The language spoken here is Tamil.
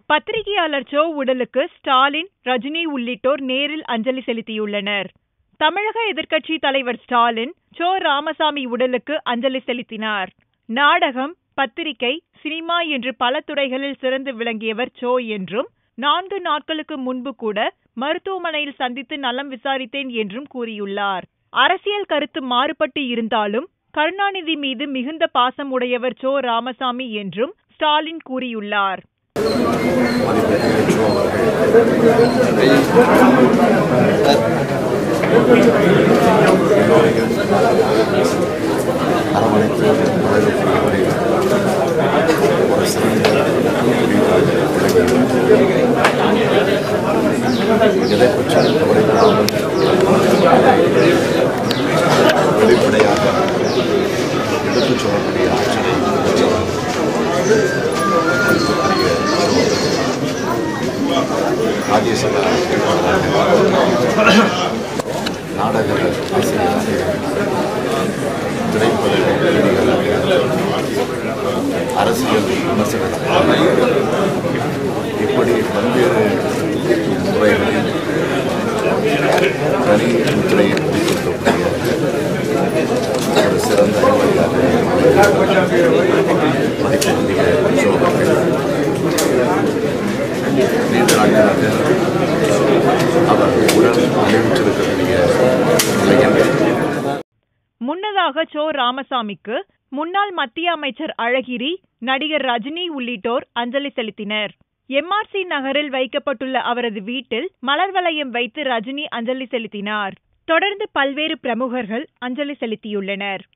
பத்திரிகையாளர் சோ உடலுக்கு ஸ்டாலின் ரஜினி உள்ளிட்டோர் நேரில் அஞ்சலி செலுத்தியுள்ளனர் தமிழக எதிர்க்கட்சி தலைவர் ஸ்டாலின் சோ ராமசாமி உடலுக்கு அஞ்சலி செலுத்தினார் நாடகம் பத்திரிகை சினிமா என்று பல துறைகளில் சிறந்து விளங்கியவர் சோ என்றும் நான்கு நாட்களுக்கு முன்பு கூட மருத்துவமனையில் சந்தித்து நலம் விசாரித்தேன் என்றும் கூறியுள்ளார் அரசியல் கருத்து மாறுபட்டு இருந்தாலும் கருணாநிதி மீது மிகுந்த பாசம் உடையவர் சோ ராமசாமி என்றும் ஸ்டாலின் கூறியுள்ளார் அரவணைத்து வரவேற்கக்கூடிய ஒரு சிறந்த எதை பற்றி கவலைப்படாமல் வெளிப்படையாக எடுத்துச் சொல்லக்கூடிய ஆற்றலை மதிப்புக்குரிய ராஜ்யசபா நாடக ஆசிரியராக திரைப்பட நடிகராக அரசியல் விமர்சகராக இப்படி பல்வேறு முறைகளில் தனி முத்திரையை பிடித்திருக்கக்கூடிய ஒரு சிறந்த அறிவாளியாக மதிப்புக்குரிய சோழர்கள் நீண்ட நாட்களாக அவர் உடல் அறிவிச்சிருக்கக்கூடிய நிலையில் முன்னதாக சோ ராமசாமிக்கு முன்னாள் மத்திய அமைச்சர் அழகிரி நடிகர் ரஜினி உள்ளிட்டோர் அஞ்சலி செலுத்தினர் எம்ஆர்சி நகரில் வைக்கப்பட்டுள்ள அவரது வீட்டில் மலர் வளையம் வைத்து ரஜினி அஞ்சலி செலுத்தினார் தொடர்ந்து பல்வேறு பிரமுகர்கள் அஞ்சலி செலுத்தியுள்ளனர்